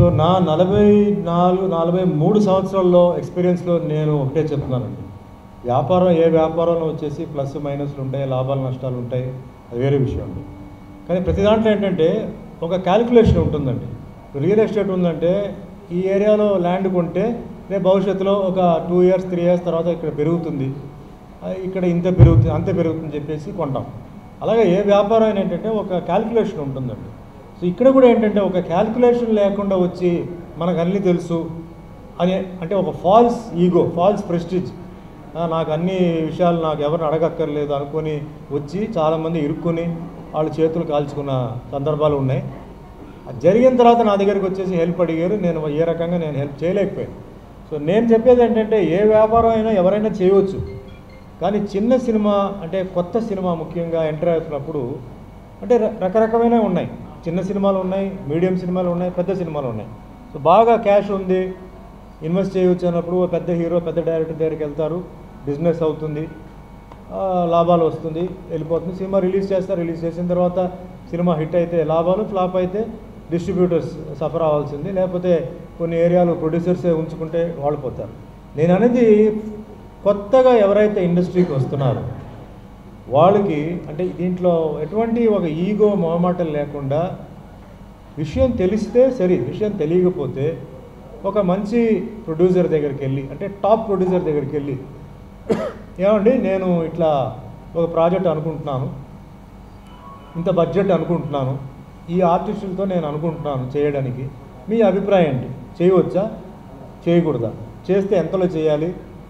So నా నలభై నాలుగు నలభై మూడు సంవత్సరాల్లో ఎక్స్పీరియన్స్లో నేను ఒకటే చెప్తున్నానండి వ్యాపారం ఏ వ్యాపారంలో వచ్చేసి ప్లస్ మైనస్లు ఉంటాయి లాభాలు నష్టాలు ఉంటాయి అది వేరే విషయం అండి కానీ ప్రతి దాంట్లో ఏంటంటే ఒక క్యాలిక్యులేషన్ ఉంటుందండి రియల్ ఎస్టేట్ ఉందంటే ఈ ఏరియాలో ల్యాండ్ కొంటే రేపు భవిష్యత్తులో ఒక టూ ఇయర్స్ త్రీ ఇయర్స్ తర్వాత ఇక్కడ పెరుగుతుంది ఆ, ఇక్కడ ఇంత పెరుగుతుంది అంతే పెరుగుతుంది చెప్పేసి కొంటాం అలాగే ఏ వ్యాపారం అయినా ఏంటంటే ఒక క్యాలిక్యులేషన్ ఉంటుందండి సో ఇక్కడ కూడా ఏంటంటే ఒక క్యాలిక్యులేషన్ లేకుండా వచ్చి మనకు అన్నీ తెలుసు అని అంటే ఒక ఫాల్స్ ఈగో ఫాల్స్ ప్రెస్టిజ్ నాకు అన్ని విషయాలు నాకు ఎవరిని అడగక్కర్లేదు అనుకొని వచ్చి చాలామంది ఇరుక్కొని వాళ్ళు చేతులు కాల్చుకున్న సందర్భాలు ఉన్నాయి అది జరిగిన తర్వాత నా దగ్గరికి వచ్చేసి హెల్ప్ అడిగారు నేను ఏ రకంగా నేను హెల్ప్ చేయలేకపోయాను సో నేను చెప్పేది ఏంటంటే ఏ వ్యాపారం అయినా ఎవరైనా చేయవచ్చు కానీ చిన్న సినిమా అంటే కొత్త సినిమా ముఖ్యంగా ఎంటర్ అవుతున్నప్పుడు అంటే ర- రకరకమైన ఉన్నాయి చిన్న సినిమాలు ఉన్నాయి మీడియం సినిమాలు ఉన్నాయి పెద్ద సినిమాలు ఉన్నాయి సో బాగా క్యాష్ ఉంది ఇన్వెస్ట్ చేయవచ్చు అన్నప్పుడు ఓ పెద్ద హీరో పెద్ద డైరెక్టర్ దగ్గరికి వెళ్తారు బిజినెస్ అవుతుంది ఆ, లాభాలు వస్తుంది వెళ్ళిపోతుంది సినిమా రిలీజ్ చేస్తారు రిలీజ్ చేసిన తర్వాత సినిమా హిట్ అయితే లాభాలు ఫ్లాప్ అయితే డిస్ట్రిబ్యూటర్స్ సఫర్ అవ్వాల్సింది లేకపోతే కొన్ని ఏరియాలు ప్రొడ్యూసర్సే ఉంచుకుంటే వాళ్ళు పోతారు నేను అనేది కొత్తగా ఎవరైతే ఇండస్ట్రీకి వస్తున్నారో వాళ్ళకి అంటే దీంట్లో ఎటువంటి ఒక ఈగో మొహమాటలు లేకుండా విషయం తెలిస్తే సరే విషయం తెలియకపోతే ఒక మంచి ప్రొడ్యూసర్ దగ్గరికి వెళ్ళి అంటే టాప్ ప్రొడ్యూసర్ దగ్గరికి వెళ్ళి ఏమండి నేను ఇట్లా ఒక ప్రాజెక్ట్ అనుకుంటున్నాను ఇంత బడ్జెట్ అనుకుంటున్నాను ఈ ఆర్టిస్టులతో నేను అనుకుంటున్నాను చేయడానికి మీ అభిప్రాయం ఏంటి చేయవచ్చా చేయకూడదా చేస్తే ఎంతలో చేయాలి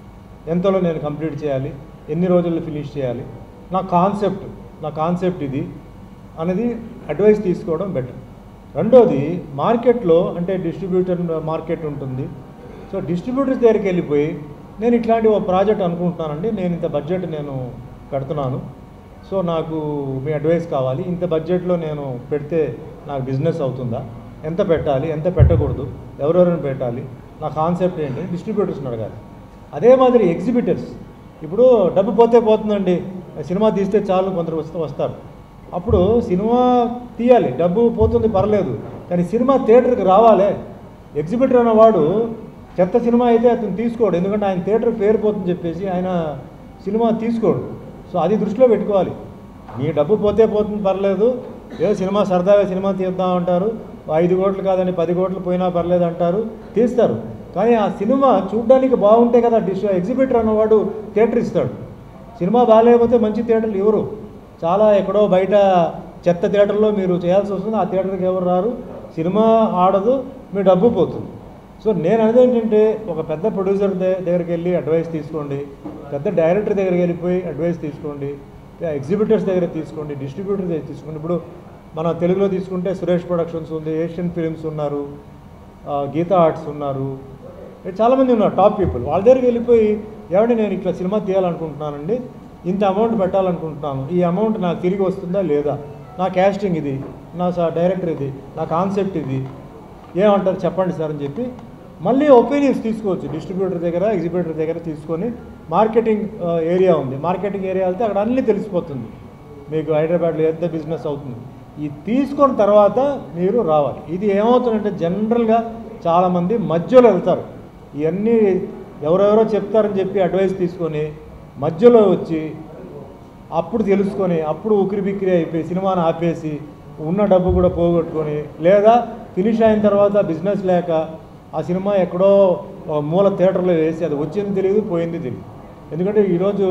ఎంతలో నేను కంప్లీట్ చేయాలి ఎన్ని రోజుల్లో ఫినిష్ చేయాలి నా కాన్సెప్ట్ నా కాన్సెప్ట్ ఇది అనేది అడ్వైస్ తీసుకోవడం బెటర్ రెండోది మార్కెట్లో అంటే డిస్ట్రిబ్యూటర్ మార్కెట్ ఉంటుంది సో డిస్ట్రిబ్యూటర్స్ దగ్గరికి వెళ్ళిపోయి నేను ఇట్లాంటి ఒక ప్రాజెక్ట్ అనుకుంటున్నానండి నేను ఇంత బడ్జెట్ నేను పెడుతున్నాను సో నాకు మీ అడ్వైస్ కావాలి ఇంత బడ్జెట్లో నేను పెడితే నాకు బిజినెస్ అవుతుందా ఎంత పెట్టాలి ఎంత పెట్టకూడదు ఎవరెవరిని పెట్టాలి నా కాన్సెప్ట్ ఏంటి డిస్ట్రిబ్యూటర్స్ని అడగాలి అదే మాదిరి ఎగ్జిబిటర్స్ ఇప్పుడు డబ్బు పోతే పోతుందండి సినిమా తీస్తే చాలు కొందరు వస్తూ వస్తారు అప్పుడు సినిమా తీయాలి డబ్బు పోతుంది పర్లేదు కానీ సినిమా థియేటర్కి రావాలే ఎగ్జిబిటర్ అన్నవాడు చెత్త సినిమా అయితే అతను తీసుకోడు ఎందుకంటే ఆయన థియేటర్ పేరు పోతుంది చెప్పేసి ఆయన సినిమా తీసుకోడు సో అది దృష్టిలో పెట్టుకోవాలి మీ డబ్బు పోతే పోతుంది పర్లేదు ఏదో సినిమా సరదాగా సినిమా తీద్దాం అంటారు ఐదు కోట్లు కాదని పది కోట్లు పోయినా పర్లేదు అంటారు తీస్తారు కానీ ఆ సినిమా చూడ్డానికి బాగుంటే కదా డిస్ ఎగ్జిబిటర్ అన్నవాడు థియేటర్ ఇస్తాడు సినిమా బాగాలేకపోతే మంచి థియేటర్లు ఇవ్వరు చాలా ఎక్కడో బయట చెత్త థియేటర్లో మీరు చేయాల్సి వస్తుంది ఆ థియేటర్కి ఎవరు రారు సినిమా ఆడదు మీ డబ్బు పోతుంది సో నేను అనేది ఏంటంటే ఒక పెద్ద ప్రొడ్యూసర్ ద- దగ్గరికి వెళ్ళి అడ్వైస్ తీసుకోండి పెద్ద డైరెక్టర్ దగ్గరికి వెళ్ళిపోయి అడ్వైస్ తీసుకోండి ఎగ్జిబిటర్స్ దగ్గర తీసుకోండి డిస్ట్రిబ్యూటర్ దగ్గర తీసుకోండి ఇప్పుడు మన తెలుగులో తీసుకుంటే సురేష్ ప్రొడక్షన్స్ ఉంది ఏషియన్ ఫిలిమ్స్ ఉన్నారు ఆ, గీతా ఆర్ట్స్ ఉన్నారు ఇట్లా చాలామంది ఉన్నారు టాప్ పీపుల్ వాళ్ళ దగ్గరికి వెళ్ళిపోయి ఏమంటే నేను ఇట్లా సినిమా తీయాలనుకుంటున్నానండి ఇంత అమౌంట్ పెట్టాలనుకుంటున్నాను ఈ అమౌంట్ నాకు తిరిగి వస్తుందా లేదా నా క్యాస్టింగ్ ఇది నా సా- డైరెక్టర్ ఇది నా కాన్సెప్ట్ ఇది ఏమంటారు చెప్పండి సార్ అని చెప్పి మళ్ళీ ఒపీనియన్స్ తీసుకోవచ్చు డిస్ట్రిబ్యూటర్ దగ్గర ఎగ్జిబ్యూటర్ దగ్గర తీసుకొని మార్కెటింగ్ ఆ, ఏరియా ఉంది మార్కెటింగ్ ఏరియా వెళ్తే అక్కడ అన్నీ తెలిసిపోతుంది మీకు హైదరాబాద్లో ఎంత బిజినెస్ అవుతుంది ఇది తీసుకున్న తర్వాత మీరు రావాలి ఇది ఏమవుతుందంటే జనరల్గా చాలామంది మధ్యలో వెళ్తారు ఇవన్నీ ఎవరెవరో చెప్తారని చెప్పి అడ్వైస్ తీసుకొని మధ్యలో వచ్చి అప్పుడు తెలుసుకొని అప్పుడు ఉక్కిరి బిక్కిరి అయిపోయి సినిమాని ఆపేసి ఉన్న డబ్బు కూడా పోగొట్టుకొని లేదా ఫినిష్ అయిన తర్వాత బిజినెస్ లేక ఆ సినిమా ఎక్కడో ఒక మూల థియేటర్లో వేసి అది వచ్చింది తెలియదు పోయింది తెలియదు ఎందుకంటే ఈరోజు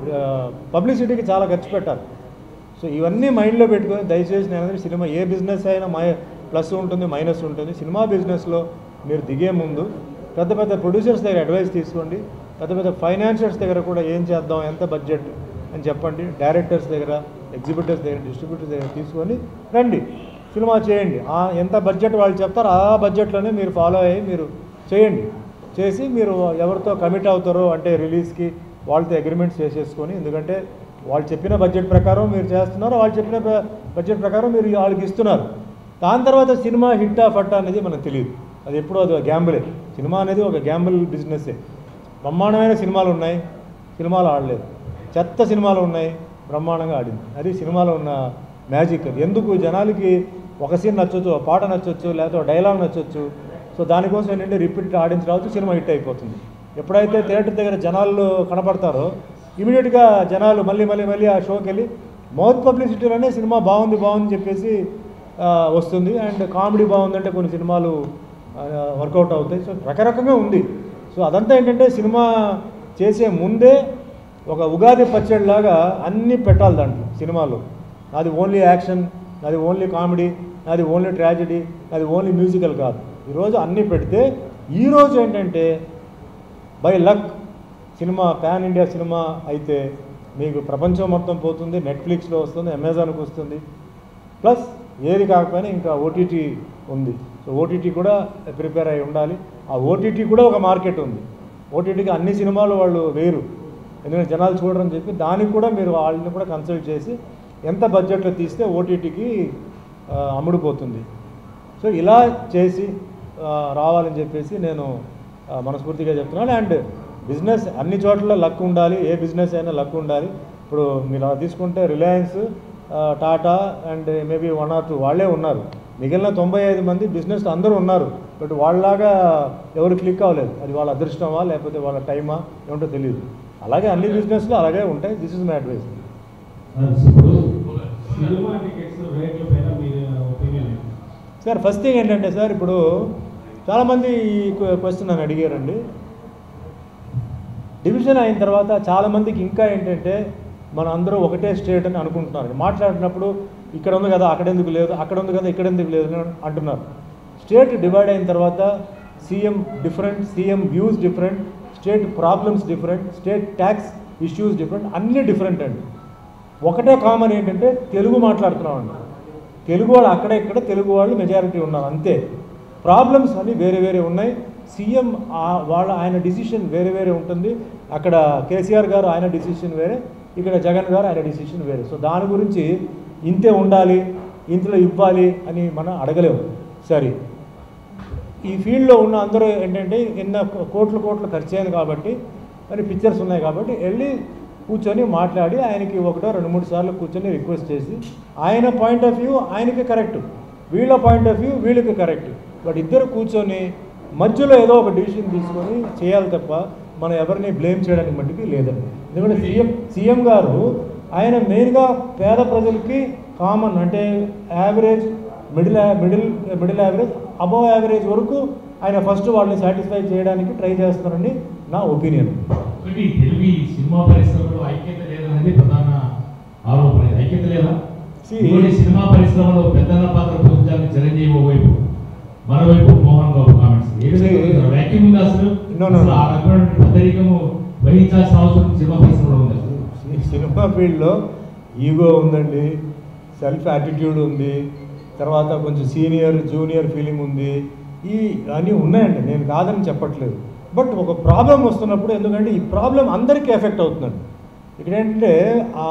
పబ్లిసిటీకి చాలా ఖర్చు పెట్టాలి సో ఇవన్నీ మైండ్లో పెట్టుకొని దయచేసి నేను అనేది సినిమా ఏ బిజినెస్ అయినా మై ప్లస్ ఉంటుంది మైనస్ ఉంటుంది సినిమా బిజినెస్లో మీరు దిగే ముందు పెద్ద పెద్ద ప్రొడ్యూసర్స్ దగ్గర అడ్వైస్ తీసుకోండి పెద్ద పెద్ద ఫైనాన్షియర్స్ దగ్గర కూడా ఏం చేద్దాం ఎంత బడ్జెట్ అని చెప్పండి డైరెక్టర్స్ దగ్గర ఎగ్జిబిటర్స్ దగ్గర డిస్ట్రిబ్యూటర్స్ దగ్గర తీసుకొని రండి సినిమా చేయండి ఆ ఎంత బడ్జెట్ వాళ్ళు చెప్తారో ఆ బడ్జెట్లోనే మీరు ఫాలో అయ్యి మీరు చేయండి చేసి మీరు ఎవరితో కమిట్ అవుతారో అంటే రిలీజ్కి వాళ్ళతో అగ్రిమెంట్స్ చేసేసుకొని ఎందుకంటే వాళ్ళు చెప్పిన బడ్జెట్ ప్రకారం మీరు చేస్తున్నారు వాళ్ళు చెప్పిన బ- బడ్జెట్ ప్రకారం మీరు వాళ్ళకి ఇస్తున్నారు దాని తర్వాత సినిమా హిట్టా ఫట్టా అనేది మనకు తెలియదు అది ఎప్పుడూ అది గ్యాంబులే సినిమా అనేది ఒక గ్యాంబుల్ బిజినెస్సే బ్రహ్మాండమైన సినిమాలు ఉన్నాయి సినిమాలు ఆడలేదు చెత్త సినిమాలు ఉన్నాయి బ్రహ్మాండంగా ఆడింది అది సినిమాలో ఉన్న మ్యాజిక్ అది ఎందుకు జనాలకి ఒక సీన్ నచ్చొచ్చు ఒక పాట నచ్చొచ్చు లేకపోతే ఒక డైలాగ్ నచ్చొచ్చు సో దానికోసం ఏంటంటే రిపీట్ ఆడియన్స్ రావచ్చు సినిమా హిట్ అయిపోతుంది ఎప్పుడైతే థియేటర్ దగ్గర జనాలు కనపడతారో ఇమీడియట్గా జనాలు మళ్ళీ మళ్ళీ మళ్ళీ ఆ షోకి వెళ్ళి మౌత్ పబ్లిసిటీలోనే సినిమా బాగుంది బాగుంది చెప్పేసి ఆ, వస్తుంది అండ్ కామెడీ బాగుందంటే కొన్ని సినిమాలు వర్కౌట్ అవుతాయి సో రకరకంగా ఉంది సో అదంతా ఏంటంటే సినిమా చేసే ముందే ఒక ఉగాది పచ్చడిలాగా అన్నీ పెట్టాలి దాంట్లో సినిమాలో నాది ఓన్లీ యాక్షన్ నాది ఓన్లీ కామెడీ నాది ఓన్లీ ట్రాజడీ నాది ఓన్లీ మ్యూజికల్ కాదు ఈరోజు అన్నీ పెడితే ఈరోజు ఏంటంటే by luck cinema pan India cinema అయితే మీకు ప్రపంచం మొత్తం పోతుంది నెట్ఫ్లిక్స్లో వస్తుంది అమెజాన్కి వస్తుంది ప్లస్ ఏది కాకపోయినా ఇంకా ఓటీటీ ఉంది సో ఓటీటీ కూడా ప్రిపేర్ అయి ఉండాలి ఆ ఓటీటీ కూడా ఒక మార్కెట్ ఉంది ఓటీటీకి అన్ని సినిమాలు వాళ్ళు వేరు ఎందుకంటే జనాలు చూడరని చెప్పి దానికి కూడా మీరు వాళ్ళని కూడా కన్సల్ట్ చేసి ఎంత బడ్జెట్లో తీస్తే ఓటీటీకి అమ్ముడుపోతుంది సో ఇలా చేసి ఆ, రావాలని చెప్పేసి నేను ఆ, మనస్ఫూర్తిగా చెప్తున్నాను అండ్ బిజినెస్ అన్ని చోట్ల లక్ ఉండాలి ఏ బిజినెస్ అయినా లక్ ఉండాలి ఇప్పుడు మీరు అలా తీసుకుంటే రిలయన్స్ ఆ, Tata and maybe one or two వాళ్ళే ఉన్నారు మిగిలిన తొంభై ఐదు మంది బిజినెస్ అందరూ ఉన్నారు బట్ వాళ్ళలాగా ఎవరు క్లిక్ అవ్వలేదు అది వాళ్ళ అదృష్టమా లేకపోతే వాళ్ళ టైమా ఏమిటో తెలియదు అలాగే అన్ని బిజినెస్లు అలాగే ఉంటాయి దిస్ ఇస్ మై అడ్వైస్ ఇప్పుడు సినిమా టికెట్స్ రేట్ల పైన మీ ఒపీనియన్ ఏంటి? సార్ ఫస్ట్ థింగ్ ఏంటంటే సార్ ఇప్పుడు చాలామంది ఈ క్వశ్చన్ నన్ను అడిగారండి డివిజన్ అయిన తర్వాత చాలామందికి ఇంకా ఏంటంటే మన అందరూ ఒకటే స్టేట్ అని అనుకుంటున్నారు మాట్లాడినప్పుడు ఇక్కడ ఉంది కదా అక్కడ ఎందుకు లేదు అక్కడ ఉంది కదా ఇక్కడ ఎందుకు లేదు అని అంటున్నారు స్టేట్ డివైడ్ అయిన తర్వాత CM different CM views different state problems different state tax issues different అన్నీ డిఫరెంట్ అండి ఒకటే కామన్ ఏంటంటే తెలుగు మాట్లాడుతున్నామండి తెలుగు వాళ్ళు అక్కడ ఇక్కడ తెలుగు వాళ్ళు మెజారిటీ ఉన్నారు అంతే ప్రాబ్లమ్స్ అన్నీ వేరే వేరే ఉన్నాయి సీఎం వాళ్ళ ఆయన డిసిషన్ వేరే వేరే ఉంటుంది అక్కడ కేసీఆర్ గారు ఆయన డిసిషన్ వేరే ఇక్కడ జగన్ గారు ఆయన డిసిషన్ వేరే సో దాని గురించి ఇంతే ఉండాలి ఇంతలో ఇవ్వాలి అని మనం అడగలేము సరే ఈ ఫీల్డ్లో ఉన్న అందరూ ఏంటంటే ఎన్న కోట్లు కోట్లు ఖర్చు అయింది కాబట్టి మరి పిక్చర్స్ ఉన్నాయి కాబట్టి వెళ్ళి కూర్చొని మాట్లాడి ఆయనకి ఒకటో రెండు మూడు సార్లు కూర్చొని రిక్వెస్ట్ చేసి ఆయన పాయింట్ ఆఫ్ వ్యూ ఆయనకి కరెక్ట్ వీళ్ళ పాయింట్ ఆఫ్ వ్యూ వీళ్ళకి కరెక్ట్ బట్ ఇద్దరు కూర్చొని మధ్యలో ఏదో ఒక డిసిషన్ తీసుకొని చేయాలి తప్ప మనం ఎవరిని బ్లేమ్ చేయడానికి మట్టుకి లేదండి ఎందుకంటే సీఎం సీఎం గారు ఆయన మెయిన్గా పేద ప్రజలకి కామన్ అంటే average middle middle middle average above average వరకు ఆయన ఫస్ట్ వాళ్ళని సాటిస్ఫై చేయడానికి ట్రై చేస్తున్నారని నా ఒపీనియన్ ఒకటి తెలుగు ఈ సినిమా పరిశ్రమలో ఐక్యత లేదనేది ప్రధాన ఆరోపణ ఇది. ఐక్యత లేదా See- ఇంకోటి సినిమా పరిశ్రమలో పెద్దన్న పాత్ర పోషించాలని చిరంజీవి ఓవైపు మరోవైపు మోహన్ బాబు కామెంట్స్ ఏ విధంగా See- ఉంది? వ్యాక్యూమ్ ఉంది అసలు No, no, no. అసలు ఆ రకమైన పెద్దరికము వహించాల్సిన అవసరం సినిమా పరిశ్రమలో ఉంది అసలు ఈ సినిమా ఫీల్డ్లో ఈగో ఉందండి సెల్ఫ్ యాటిట్యూడ్ ఉంది తర్వాత కొంచెం సీనియర్ జూనియర్ ఫీలింగ్ ఉంది ఈ అన్నీ ఉన్నాయండి నేను కాదని చెప్పట్లేదు బట్ ఒక ప్రాబ్లం వస్తున్నప్పుడు ఎందుకంటే ఈ ప్రాబ్లం అందరికీ ఎఫెక్ట్ అవుతుందండి ఇక్కడ ఏంటంటే ఆ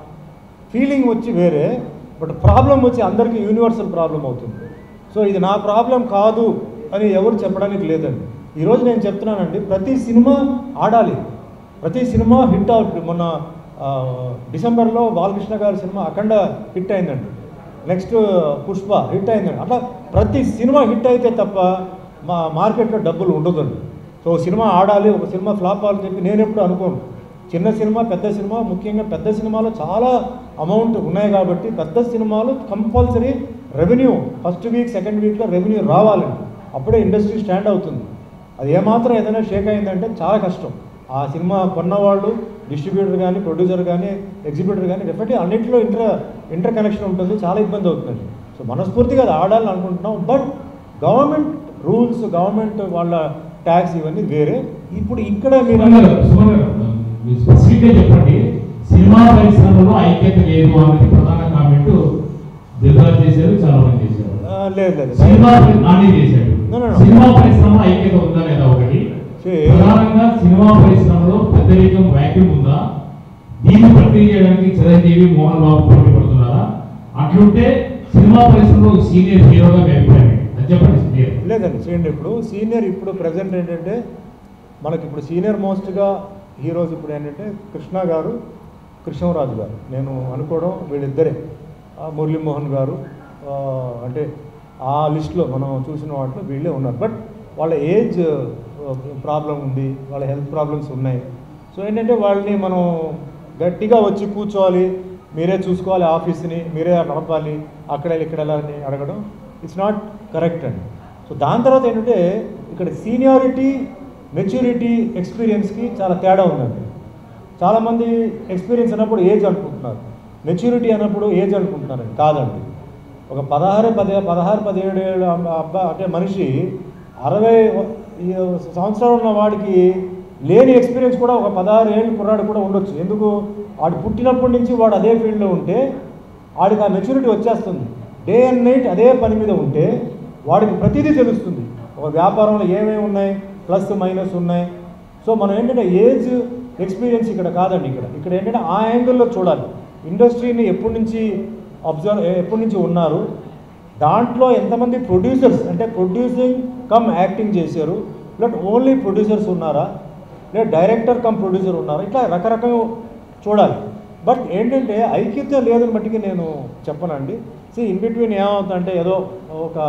ఫీలింగ్ వచ్చి వేరే బట్ ప్రాబ్లం వచ్చి అందరికీ యూనివర్సల్ ప్రాబ్లం అవుతుంది సో ఇది నా ప్రాబ్లం కాదు అని ఎవరు చెప్పడానికి లేదండి ఈరోజు నేను చెప్తున్నానండి ప్రతి సినిమా ఆడాలి ప్రతి సినిమా హిట్ అవుతుంది మొన్న ఆ, డిసెంబర్లో బాలకృష్ణ గారి సినిమా అఖండ హిట్ అయిందండి నెక్స్ట్ పుష్ప హిట్ అయిందండి అట్లా ప్రతి సినిమా హిట్ అయితే తప్ప మా మార్కెట్లో డబ్బులు ఉండదండి సో ఒక సినిమా ఆడాలి ఒక సినిమా ఫ్లాప్ అవ్వాలని చెప్పి నేను ఎప్పుడు అనుకోను చిన్న సినిమా పెద్ద సినిమా ముఖ్యంగా పెద్ద సినిమాలో చాలా అమౌంట్ ఉన్నాయి కాబట్టి పెద్ద సినిమాలు compulsory revenue first week second వీక్లో రెవెన్యూ రావాలండి అప్పుడే ఇండస్ట్రీ స్టాండ్ అవుతుంది అది ఏమాత్రం ఏదైనా షేక్ అయిందంటే చాలా కష్టం ఆ సినిమా కొన్నవాళ్ళు డిస్ట్రిబ్యూటర్ కానీ ప్రొడ్యూసర్ కానీ ఎగ్జిబ్యూటర్ కానీ డెఫినెట్లీ అన్నింటిలో ఇంటర్ ఇంటర్ కనెక్షన్ ఉంటుంది చాలా ఇబ్బంది అవుతుంది సో మనస్ఫూర్తిగా అది ఆడాలని అనుకుంటున్నాం బట్ గవర్నమెంట్ రూల్స్ గవర్నమెంట్ వాళ్ళ ట్యాక్స్ ఇవన్నీ వేరే ఇప్పుడు ఇక్కడ మీరు సుమన్ గారు, సుమన్ గారు, మీరు స్పెసిఫిక్ గా చెప్పండి సినిమా పరిశ్రమలో ఐక్యత లేదు అనేది ప్రధాన కామెంట్ దిల్రాజ్ చేశారు చాలా మంది చేశారు ఆ, లేదు లేదు సినిమా పరి- నాని చేశాడు No, no, no. సినిమా పరిశ్రమ ఐక్యత ఉందా లేదా ఒకటి See- ప్రధానంగా సినిమా పరిశ్రమలో పెద్దరికం వ్యాక్యూమ్ ఉందా దీన్ని భర్తీ చేయడానికి చిరంజీవి మోహన్ బాబు పోటీ పడుతున్నారా అట్లుంటే సినిమా పరిశ్రమలో ఒక సీనియర్ హీరోగా మీ అభిప్రాయం ఏంటి? అది చెప్పండి క్లియర్ లేదండి చూడండి ఇప్పుడు సీనియర్ ఇప్పుడు ప్రజెంట్ ఏంటంటే మనకి ఇప్పుడు సీనియర్ మోస్ట్గా హీరోస్ ఇప్పుడు ఏంటంటే కృష్ణ గారు కృష్ణరాజు గారు నేను అనుకోవడం వీళ్ళిద్దరే ఆ, మురళీమోహన్ గారు ఆ, అంటే ఆ లిస్ట్లో మనం చూసిన వాటిలో వీళ్ళే ఉన్నారు బట్ వాళ్ళ ఏజ్ ప్రాబ్లం ఉంది వాళ్ళ హెల్త్ ప్రాబ్లమ్స్ ఉన్నాయి సో ఏంటంటే వాళ్ళని మనం గట్టిగా వచ్చి కూర్చోవాలి మీరే చూసుకోవాలి ఆఫీస్ని మీరే నడపాలి అక్కడ ఇక్కడ ఎలా అని అడగడం ఇట్స్ నాట్ కరెక్ట్ అండి సో దాని తర్వాత ఏంటంటే ఇక్కడ సీనియారిటీ మెచ్యూరిటీ ఎక్స్పీరియన్స్కి చాలా తేడా ఉందండి చాలామంది ఎక్స్పీరియన్స్ అన్నప్పుడు ఏజ్ అనుకుంటున్నారు మెచ్యూరిటీ అన్నప్పుడు ఏజ్ అనుకుంటున్నారండి కాదండి ఒక పదహారు పది పదహారు పదిహేడు ఏళ్ళ అబ్బ- అబ్బా అంటే మనిషి అరవై ఈ సంవత్సరాలు ఉన్న వాడికి లేని ఎక్స్పీరియన్స్ కూడా ఒక పదహారు ఏళ్ళు కుర్రాడు కూడా ఉండొచ్చు ఎందుకు వాడు పుట్టినప్పటి నుంచి వాడు అదే ఫీల్డ్లో ఉంటే వాడికి ఆ మెచ్యూరిటీ వచ్చేస్తుంది డే అండ్ నైట్ అదే పని మీద ఉంటే వాడికి ప్రతిదీ తెలుస్తుంది ఒక వ్యాపారంలో ఏమేమి ఉన్నాయి ప్లస్ మైనస్ ఉన్నాయి సో మనం ఏంటంటే ఏజ్ ఎక్స్పీరియన్స్ ఇక్కడ కాదండి ఇక్కడ ఇక్కడ ఏంటంటే ఆ యాంగిల్లో చూడాలి ఇండస్ట్రీని ఎప్పటి నుంచి అబ్జర్వ్ ఎప్పటి నుంచి ఉన్నారు దాంట్లో ఎంతమంది ప్రొడ్యూసర్స్ అంటే ప్రొడ్యూసింగ్ కమ్ యాక్టింగ్ చేశారు లేట్ ఓన్లీ ప్రొడ్యూసర్స్ ఉన్నారా లేదా డైరెక్టర్ కమ్ ప్రొడ్యూసర్ ఉన్నారా ఇట్లా రకరకాల చూడాలి బట్ ఏంటంటే ఐక్యత లేదని బట్టికి నేను చెప్పనండి సి ఇన్ బిట్వీన్ ఏమవుతుందంటే ఏదో ఒక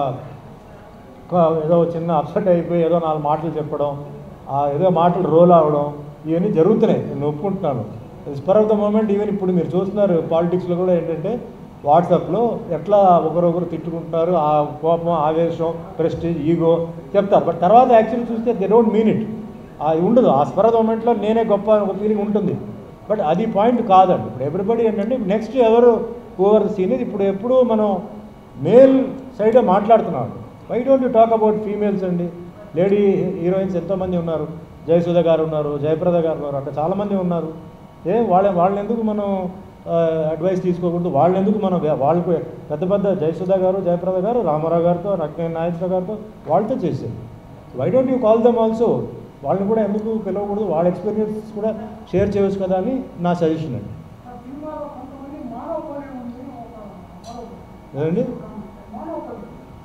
ఒక ఏదో చిన్న అప్సెట్ అయిపోయి ఏదో నాలుగు మాటలు చెప్పడం ఆ ఏదో మాటలు రోల్ అవ్వడం ఇవన్నీ జరుగుతున్నాయి నేను ఒప్పుకుంటున్నాను spur of the moment even ఇప్పుడు మీరు చూస్తున్నారు పాలిటిక్స్లో కూడా ఏంటంటే వాట్సాప్లో ఎట్లా ఒకరొకరు తిట్టుకుంటున్నారు ఆ కోపం ఆవేశం ప్రెస్టేజ్ ఈగో చెప్తారు బట్ తర్వాత యాక్చువల్లీ చూస్తే దే డోంట్ మీన్ ఇట్ అది ఉండదు ఆ స్పర్ ఆఫ్ ద మూమెంట్లో నేనే గొప్ప అని ఒక ఫీలింగ్ ఉంటుంది బట్ అది పాయింట్ కాదండి ఇప్పుడు ఎవ్రీబడి ఏంటంటే నెక్స్ట్ ఎవరు ఓవర్ సీనియర్ ఇప్పుడు ఎప్పుడు మనం మేల్ సైడే మాట్లాడుతున్నాం why don't you talk about females అండి లేడీ హీరోయిన్స్ ఎంతోమంది ఉన్నారు జయసుధ గారు ఉన్నారు జయప్రద గారు ఉన్నారు అక్కడ చాలామంది ఉన్నారు ఏ వాళ్ళ వాళ్ళని ఎందుకు మనం అడ్వైస్ తీసుకోకూడదు వాళ్ళని ఎందుకు మనం వే- వాళ్ళకు పెద్ద పెద్ద జయసుధ గారు జయప్రద గారు రామారావు గారితో నక్కేన్ నాగేశ్వర గారితో వాళ్ళతో చేసేది why don't you call them also వాళ్ళని కూడా ఎందుకు పిలవకూడదు వాళ్ళ ఎక్స్పీరియన్స్ కూడా షేర్ చేయవచ్చు కదా అని నా సజెషన్ అండి ఆ సినిమాలో కొంతమంది మానవపల్లి ఉంది ఒక మానవ- ఏదండి మానవపల్లి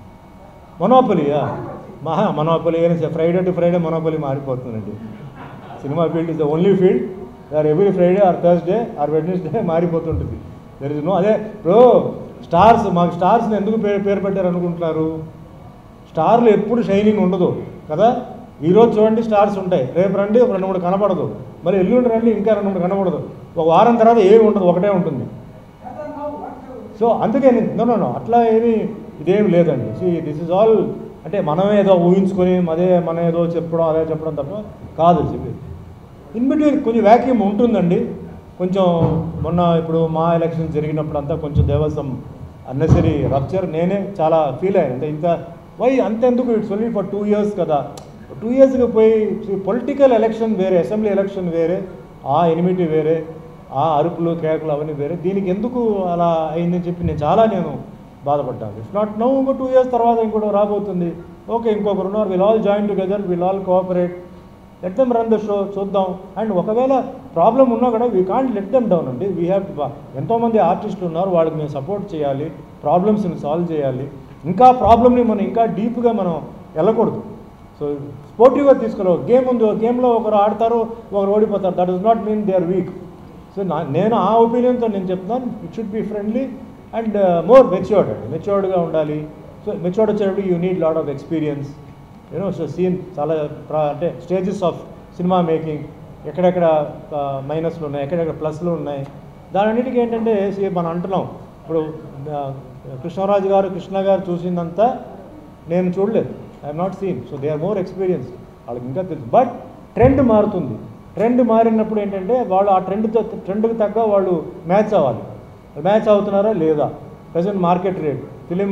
మొనోపలియా మహా మొనోపలి అని ఫ్రైడే టు ఫ్రైడే మొనోపలి మారిపోతుందండి cinema field is the only field or every Friday or Thursday or Wednesday మారిపోతుంటుంది దర్ ఇస్ నో అదే ఇప్పుడు స్టార్స్ మాకు స్టార్స్ని ఎందుకు పేరు పేరు పెట్టారు అనుకుంటున్నారు స్టార్లు ఎప్పుడు షైనింగ్ ఉండదు కదా ఈరోజు చూడండి స్టార్స్ ఉంటాయి రేపు రండి ఒక రెండు మూడు కనపడదు మరి ఎల్లుండి రండి ఇంకా రెండు మూడు కనపడదు ఒక వారం తర్వాత ఏమి ఉండదు ఒకటే ఉంటుంది ఏదన్నా వాట్ సో అందుకే నో నో నో అట్లా ఏమీ ఇదేం లేదండి సి దిస్ ఇస్ ఆల్ అంటే మనమే ఏదో ఊహించుకొని అదే మన ఏదో చెప్పడం అదే చెప్పడం తప్ప కాదు చెప్పి ఇన్ బిట్వీన్ కొంచెం వ్యాక్యూమ్ ఉంటుందండి కొంచెం మొన్న ఇప్పుడు మా ఎలక్షన్ జరిగినప్పుడు అంతా కొంచెం దేవసం అన్నెసరీ రప్చర్ నేనే చాలా ఫీల్ అయ్యాను అంటే ఇంత వై అంతెందుకు it's only for two years కదా టూ ఇయర్స్కి పోయి పొలిటికల్ ఎలక్షన్ వేరే అసెంబ్లీ ఎలక్షన్ వేరే ఆ ఎనిమిటీ వేరే ఆ అరుపులు కేకలు అవన్నీ వేరే దీనికి ఎందుకు అలా అయిందని చెప్పి నేను చాలా నేను బాధపడ్డాను ఇఫ్ నాట్ నో ఇంకో టూ ఇయర్స్ తర్వాత ఇంకోటి రాబోతుంది ఓకే ఇంకొకరు ఉన్నారు will all join together will all cooperate let them run the show చూద్దాం అండ్ ఒకవేళ ప్రాబ్లం ఉన్నా కూడా we can't let them down అండి వీ హ్యావ్ ఎంతోమంది ఆర్టిస్టులు ఉన్నారు వాళ్ళకి మేము సపోర్ట్ చేయాలి ప్రాబ్లమ్స్ని సాల్వ్ చేయాలి ఇంకా ప్రాబ్లమ్ని మనం ఇంకా డీప్గా మనం వెళ్ళకూడదు సో స్పోర్టివ్గా తీసుకోవాలి గేమ్ ఉంది గేమ్లో ఒకరు ఆడతారు ఒకరు ఓడిపోతారు that is not mean they are weak so నా నేను ఆ ఒపీనియన్తో నేను చెప్తున్నాను it should be friendly and more matured అండి మెచ్యూర్డ్గా ఉండాలి సో మెచ్యూర్డ్ వచ్చేటప్పుడు you need lot of experience you know so seen చాలా ప్రా- అంటే స్టేజెస్ ఆఫ్ సినిమా మేకింగ్ ఎక్కడెక్కడ మైనస్లు ఉన్నాయి ఎక్కడెక్కడ ప్లస్లు ఉన్నాయి దానన్నిటికీ ఏంటంటే see, మనం అంటున్నాం ఇప్పుడు ఆ, కృష్ణరాజు గారు కృష్ణ గారు చూసిందంతా నేను చూడలేదు I'm not seen so they are more experience వాళ్ళకి ఇంకా తెలుసు బట్ ట్రెండ్ మారుతుంది ట్రెండ్ మారినప్పుడు ఏంటంటే వాళ్ళు ఆ ట్రెండ్తో ట్రెండ్కి తగ్గ వాళ్ళు మ్యాచ్ అవ్వాలి మ్యాచ్ అవుతున్నారా లేదా ప్రజెంట్ మార్కెట్ రేట్ ఫిలిం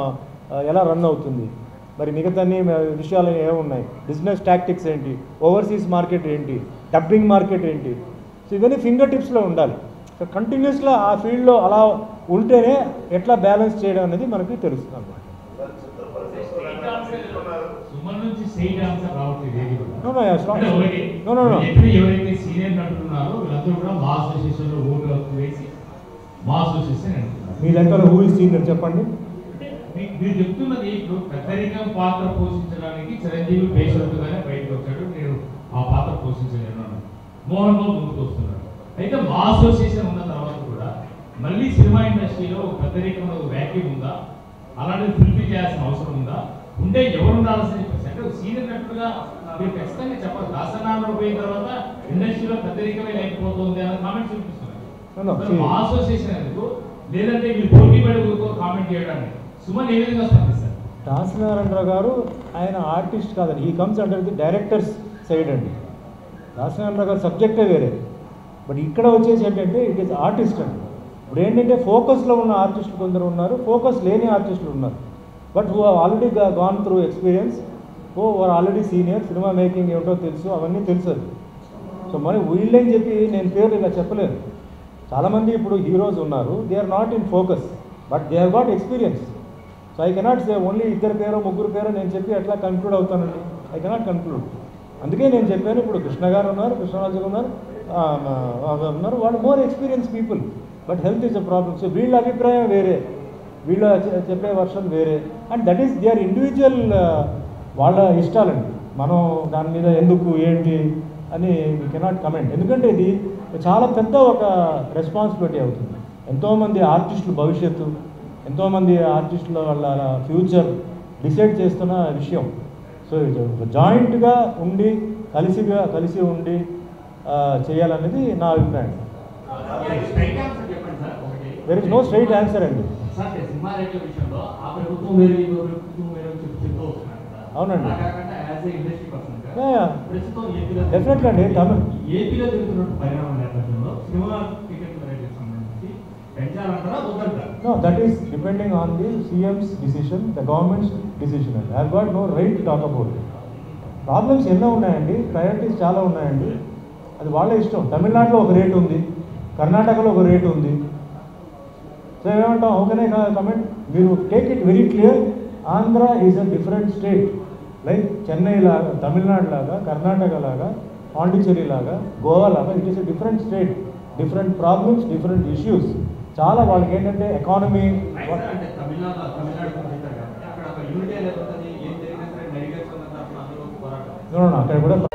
ఎలా రన్ అవుతుంది మరి మిగతా అన్ని విషయాలు ఏమున్నాయి బిజినెస్ టాక్టిక్స్ ఏంటి ఓవర్సీస్ మార్కెట్ ఏంటి డబ్బింగ్ మార్కెట్ ఏంటి సో ఇవన్నీ ఫింగర్ టిప్స్లో ఉండాలి సో కంటిన్యూస్గా ఆ ఫీల్డ్లో అలా ఉంటేనే ఎట్లా బ్యాలెన్స్ చేయడం అనేది మనకి తెలుస్తుంది అన్నమాట సుమన్ నుంచి స్ట్రైట్ ఆన్సర్ రావట్లేదు ఏది కూడా. No, no, yes, not- అంటే ఒకటి, No, no, no. ఎప్పుడు ఎవరైతే సీనియర్ అంటున్నారో వీళ్ళందరూ కూడా మా అసోసియేషన్ లో ఓటు హక్కు వేసి మా అసోసియేషన్ అంటున్నారు మీ లెక్కలో హూ ఇస్ సీనియర్ చెప్పండి అంటే మీ- మీరు చెప్తున్నది ఇప్పుడు పెద్దరికం పాత్ర పోషించడానికి చిరంజీవి పేషెంట్గానే బయటకు వచ్చాడు నేను ఆ పాత్ర పోషించలేను అన్నాడు మోహన్ బాబు ముందుకు వస్తున్నాడు అయితే మా అసోసియేషన్ ఉన్న తర్వాత కూడా మళ్ళీ సినిమా ఇండస్ట్రీలో ఒక పెద్దరికంలో ఒక వ్యాక్యూమ్ ఉందా అలాంటిది ఫుల్ఫిల్ చేయాల్సిన అవసరం ఉందా ఉంటే ఎవరు ఉండాల్సిన అంటే సీనియర్ నటుడుగా మీరు ఖచ్చితంగా చెప్పాలి దాసనాలు పోయిన తర్వాత ఇండస్ట్రీలో పెద్దరికమే లేకపోతుంది అనే కామెంట్స్ No, no, చూపిస్తున్నారు see- మా అసోసియేషన్ ఎందుకు లేదంటే మీరు పోటీ పడి ఊరుకో కామెంట్ చేయడానికి సుమన్ ఏ విధంగా స్పందిస్తారు దాసనారాయణరావు గారు ఆయన ఆర్టిస్ట్ కాదండి ఈ comes under the directors side అండి దాసనారాయణరావు గారు సబ్జెక్టే వేరే బట్ ఇక్కడ వచ్చేసి ఏంటంటే ఇట్ ఈస్ ఆర్టిస్ట్ అండి ఇప్పుడు ఏంటంటే ఫోకస్లో ఉన్న ఆర్టిస్టులు కొందరు ఉన్నారు ఫోకస్ లేని ఆర్టిస్టులు ఉన్నారు but who already gone through experience ఓ వారు ఆల్రెడీ సీనియర్ సినిమా మేకింగ్ ఏమిటో తెలుసు అవన్నీ తెలుసు అది సో మరి వీళ్ళని చెప్పి నేను పేరు ఇలా చెప్పలేను చాలామంది ఇప్పుడు హీరోస్ ఉన్నారు they are not in focus but they have got experience so I cannot say only ఇద్దరు పేరు ముగ్గురు పేరు నేను చెప్పి ఎట్లా కన్క్లూడ్ అవుతానండి ఐ కెనాట్ కన్క్లూడ్ అందుకే నేను చెప్పాను ఇప్పుడు కృష్ణ గారు ఉన్నారు కృష్ణరాజు గారు ఉన్నారు ఆ, మా- ఆ, ఉన్నారు వాళ్ళు more experience people but health is a problem so వీళ్ళ అభిప్రాయం వేరే వీళ్ళ చె- చెప్పే వర్షన్ వేరే and that is they are individual వాళ్ళ ఇష్టాలండి మనం దాని మీద ఎందుకు ఏంటి అని వీ కెనాట్ కమెంట్ ఎందుకంటే ఇది చాలా పెద్ద ఒక రెస్పాన్సిబిలిటీ అవుతుంది ఎంతోమంది ఆర్టిస్టుల భవిష్యత్తు ఎంతోమంది ఆర్టిస్టుల వాళ్ళ ఫ్యూచర్ డిసైడ్ చేస్తున్న విషయం సో జాయింట్గా ఉండి కలిసిగా కలిసి ఉండి ఆ, చేయాలనేది నా అభిప్రాయం స్ట్రైట్ ఆన్సర్ చెప్పండి సార్ ఒకటి there is no straight answer అండి సార్ సినిమా రేట్ల విషయంలో ఆ ప్రభుత్వం వేరే ఈ ప్రభుత్వం వేరే అని చెప్పి చెప్తూ వస్తున్నారు కదా. అవునండి. అలా కాకుండా as a industry person Yeah, yeah. ప్రస్తుతం ఏపీలో Definitely అండి, తమిళ- ఏపీలో జరుగుతున్న పరిణామం నేపథ్యంలో సినిమా టికెట్ల రేట్లకు సంబంధించి పెంచాలంటారా వద్దంటారా No, that is depending on the CM's decision, the government's decision. I have got no right to talk about it. Problems ఎన్నో ఉన్నాయండి ప్రయారిటీస్ చాలా ఉన్నాయండి అది వాళ్ళ ఇష్టం తమిళనాడులో ఒక రేటు ఉంది కర్ణాటకలో ఒక రేటు ఉంది సో ఏమంటాం ఓకేనే కమెంట్ మీరు take it very clear Andhra is a different state like Chennai లాగా తమిళనాడు లాగా కర్ణాటక లాగా పాండిచ్చేరి లాగా గోవా లాగా it is a different state different problems different issues చాలా వాళ్ళకి ఏంటంటే ఎకానమీ అంటే తమిళనాడు తమిళనాడు పంపిస్తారు కాబట్టి అక్కడ ఒక యూనిటీ అనేది ఉంటుంది ఏం జరిగినా సరే నడిగేస్తున్న తరఫున అందరూ పోరాటం అక్కడ కూడా